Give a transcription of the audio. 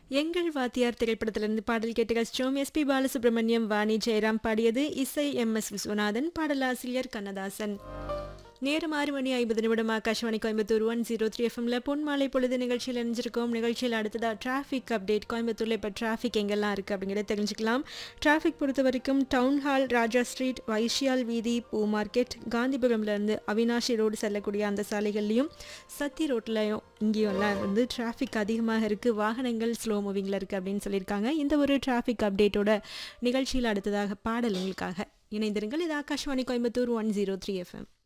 எங்கள் வாத்தியார் திரைப்படத்திலிருந்து பாடல் கேட்டு கஷ்டம் எஸ்பி பாலசுப்ரமணியம் வாணி ஜெயராம் பாடியது இசை எம் எஸ் விஸ்வநாதன் பாடலாசிரியர் கண்ணதாசன் நேரம் ஆறு மணி ஐம்பது நிமிடம் Akashvani Coimbatore one zero three எஃப்எம்ல பொன்மாலை பொழுது நிகழ்ச்சியில் இணைஞ்சிருக்கோம் நிகழ்ச்சியில் அடுத்ததாக டிராஃபிக் அப்டேட் கோயம்புத்தூரில் இப்போ டிராஃபிக் எங்கெல்லாம் இருக்குது அப்படிங்கிறத தெரிஞ்சுக்கலாம் டிராஃபிக் பொறுத்த வரைக்கும் town hall Raja street Vysial வீதி பூ மார்க்கெட் காந்திபுரம்லேருந்து அவினாஷி ரோடு செல்லக்கூடிய அந்த சாலைகள்லையும் சத்தி ரோட்லையும் இங்கேயும் எல்லாம் வந்து டிராஃபிக் அதிகமாக இருக்குது வாகனங்கள் ஸ்லோ மூவிங்கில் இருக்குது அப்படின்னு சொல்லியிருக்காங்க இந்த ஒரு டிராஃபிக் அப்டேட்டோட நிகழ்ச்சியில் அடுத்ததாக பாடல் உங்களுக்காக இணைந்திருங்கள் இது Akashvani Coimbatore one zero three FM